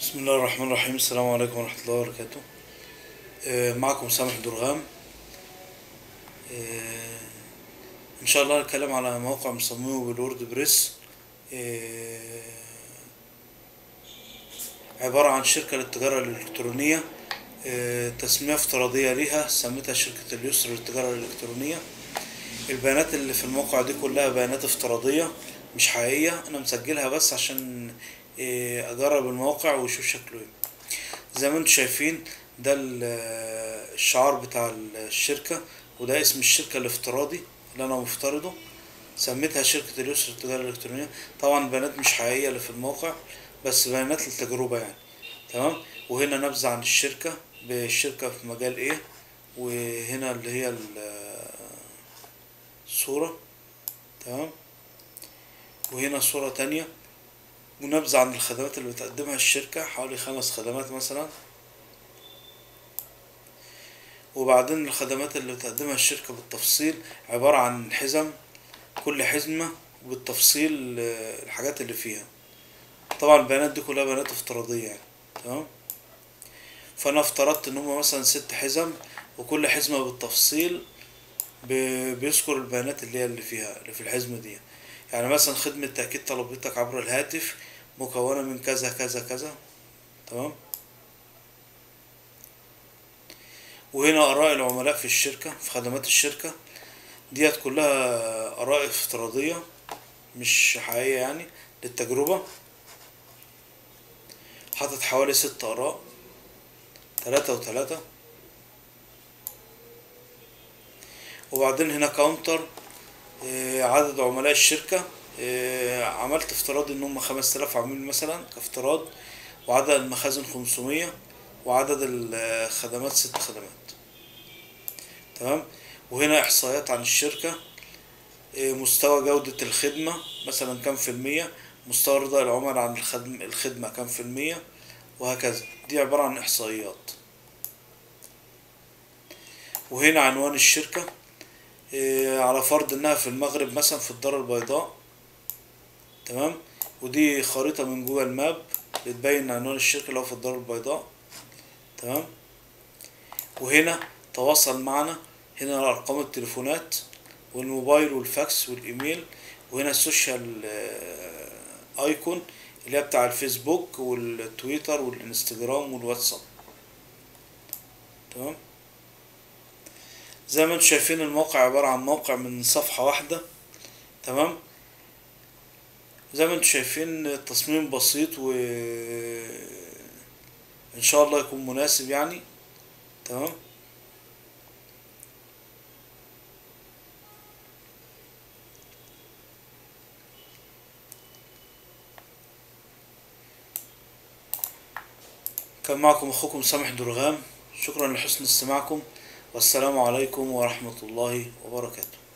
بسم الله الرحمن الرحيم السلام عليكم ورحمة الله وبركاته آه، معكم سامح درغام آه، إن شاء الله هنتكلم على موقع مصممه بالورد بريس آه، عبارة عن شركة للتجارة الإلكترونية آه، تسمية افتراضية ليها سميتها شركة اليسر للتجارة الإلكترونية البيانات اللي في الموقع دي كلها بيانات افتراضية مش حقيقية أنا مسجلها بس عشان آه، أجرب الموقع وأشوف شكله إيه زي ما انتم شايفين ده ال- الشعار بتاع الشركة وده اسم الشركة الافتراضي اللي أنا مفترضه سميتها شركة اليسر للتجارة الإلكترونية طبعا البيانات مش حقيقية اللي في الموقع بس بيانات للتجربة يعني تمام وهنا نبذة عن الشركة بالشركة في مجال ايه وهنا اللي هي ال- الصورة تمام وهنا صورة تانية ونبذة عن الخدمات اللي بتقدمها الشركة حوالي خمس خدمات مثلا وبعدين الخدمات اللي بتقدمها الشركة بالتفصيل عبارة عن حزم كل حزمة بالتفصيل آه، الحاجات اللي فيها طبعا البيانات دي كلها بيانات افتراضية يعني تمام فأنا افترضت إن هما مثلا ست حزم وكل حزمة بالتفصيل ب- بيذكر البيانات اللي هي اللي فيها اللي في الحزمة دي يعني مثلا خدمة تأكيد طلباتك عبر الهاتف مكونة من كذا كذا كذا تمام وهنا آراء العملاء في الشركة في خدمات الشركة ديت كلها آراء افتراضية مش حقيقية يعني للتجربة حاطط حوالي ست آراء تلاتة وتلاتة وبعدين هنا كاونتر آه، عدد عملاء الشركة آه، عملت افتراض ان هم خمس تلاف عميل مثلا كافتراض وعدد المخازن خمسمية وعدد الخدمات ست خدمات تمام وهنا احصائيات عن الشركة آه، مستوى جودة الخدمة مثلا كام في المية مستوى رضا العملاء عن الخدم الخدمة كام في المية وهكذا دي عبارة عن احصائيات وهنا عنوان الشركة إيه، على فرض انها في المغرب مثلا في الدار البيضاء تمام ودي خريطة من جوجل ماب بتبين عنوان الشركة اللي هو في الدار البيضاء تمام وهنا تواصل معنا هنا ارقام التليفونات والموبايل والفاكس والايميل وهنا السوشيال آه، ايكون اللي هي بتاع الفيسبوك والتويتر والانستجرام والواتساب تمام زي ما انتم شايفين الموقع عبارة عن موقع من صفحة واحدة تمام زي ما انتم شايفين التصميم بسيط و ان شاء الله يكون مناسب يعني تمام كان معكم اخوكم سامح درغام شكرا لحسن استماعكم والسلام عليكم ورحمة الله وبركاته